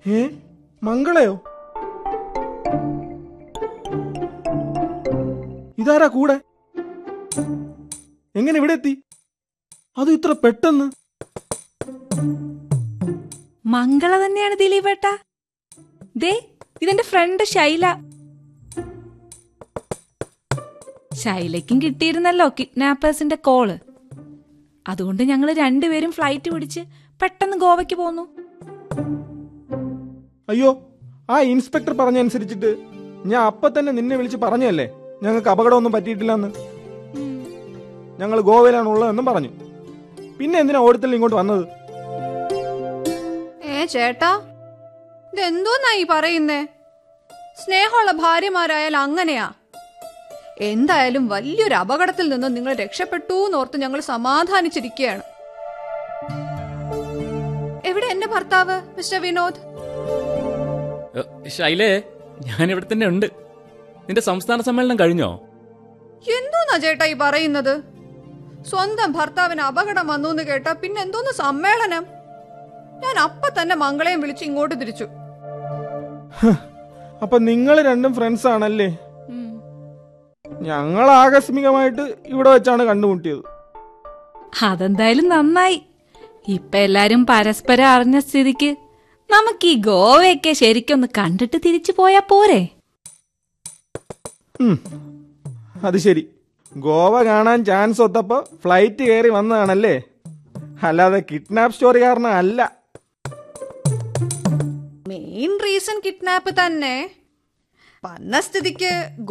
ഏ മംഗളയോ ഇതാരാ കൂടെ എങ്ങനെ ഇവിടെ എത്തി അത് ഇത്ര പെട്ടെന്ന് മംഗള തന്നെയാണ് ദിലീപേട്ട ദേ ഇതെന്റെ ഫ്രണ്ട് ശൈല ശൈലയ്ക്കും കിട്ടിയിരുന്നല്ലോ കിഡ്നാപ്പേഴ്സിന്റെ കോള് അതുകൊണ്ട് ഞങ്ങൾ രണ്ടുപേരും ഫ്ലൈറ്റ് പിടിച്ച് പെട്ടെന്ന് ഗോവയ്ക്ക് പോന്നു അയ്യോ ആ ഇൻസ്പെക്ടർ പറഞ്ഞ അനുസരിച്ചിട്ട് ഞാൻ അപ്പൊ തന്നെ നിന്നെ വിളിച്ച് പറഞ്ഞല്ലേ ഞങ്ങൾക്ക് അപകടമൊന്നും പറ്റിയിട്ടില്ലെന്ന് ഞങ്ങൾ ഗോവയിലാണ് ഉള്ളതെന്നും പറഞ്ഞു പിന്നെ എന്തിനാ ഓടത്തിൽ ഇങ്ങോട്ട് വന്നത് ഏ ചേട്ടാ ഇതെന്തോന്നാ ഈ പറയുന്നേ സ്നേഹമുള്ള ഭാര്യമാരായാൽ അങ്ങനെയാ എന്തായാലും വലിയൊരു അപകടത്തിൽ നിന്ന് നിങ്ങൾ രക്ഷപ്പെട്ടു എന്നോർത്ത് ഞങ്ങൾ സമാധാനിച്ചിരിക്കുകയാണ് എവിടെ എന്റെ ഭർത്താവ് മിസ്റ്റർ വിനോദ് ഏ, ശൈലേ ഞാൻ ഇവിടെ തന്നെ ഉണ്ട് നിന്റെ സംസ്ഥാന സമ്മേളനം കഴിഞ്ഞോ എന്തോന്നാ ചേട്ടാ ഈ പറയുന്നത് സ്വന്തം ഭർത്താവിന് അപകടം വന്നു എന്ന് കേട്ടാ പിന്നെ എന്തോന്ന് സമ്മേളനം ഞാൻ അപ്പ തന്നെ മംഗളയും വിളിച്ച് ഇങ്ങോട്ട് തിരിച്ചു അപ്പൊ നിങ്ങൾ രണ്ടും ഫ്രണ്ട്സ് ആണല്ലേ ഞങ്ങൾ ആകസ്മികമായിട്ട് ഇവിടെ വെച്ചാണ് കണ്ടുമുട്ടിയത് അതെന്തായാലും നന്നായി ഇപ്പൊ എല്ലാരും പരസ്പരം അറിഞ്ഞ സ്ഥിതിക്ക് നമുക്ക് ഈ ഗോവയൊക്കെ ശരിക്കൊന്ന് കണ്ടിട്ട് തിരിച്ചു പോയാ പോരെ ഉം. അത് ശരി ഗോവ കാണാൻ ചാൻസ് ഒത്തപ്പോ ഫ്ലൈറ്റ് കയറി വന്നതാണല്ലേ അല്ലാതെ കിഡ്നാപ്പ് സ്റ്റോറി കാരണം അല്ല മെയിൻ റീസൺ കിഡ്നാപ്പ് തന്നെ വന്ന സ്ഥിതിക്ക്